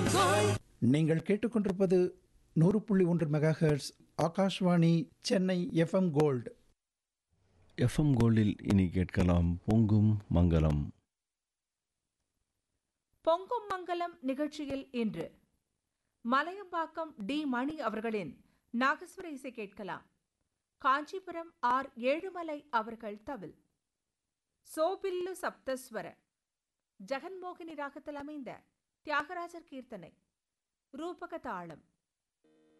நீங்கள் கேட்டுக்கொண்டிருப்பது நூறு புள்ளி ஒன்று megahertz Akashvani Chennai FM gold FM கோல்டில் இனி கேட்கலாம் பொங்கும் மங்களம் பொங்கும் மங்கலம் நிகழ்ச்சியில் இன்று மலையம்பாக்கம் டி மணி அவர்களின் நாகஸ்வர இசை கேட்கலாம் காஞ்சிபுரம் ஆர் ஏழுமலை அவர்கள் தவில் சோபில்லு சப்தஸ்வர ஜெகன்மோகினி ராகத்தில் அமைந்த தியாகராஜர் கீர்த்தனை ரூபக தாளம்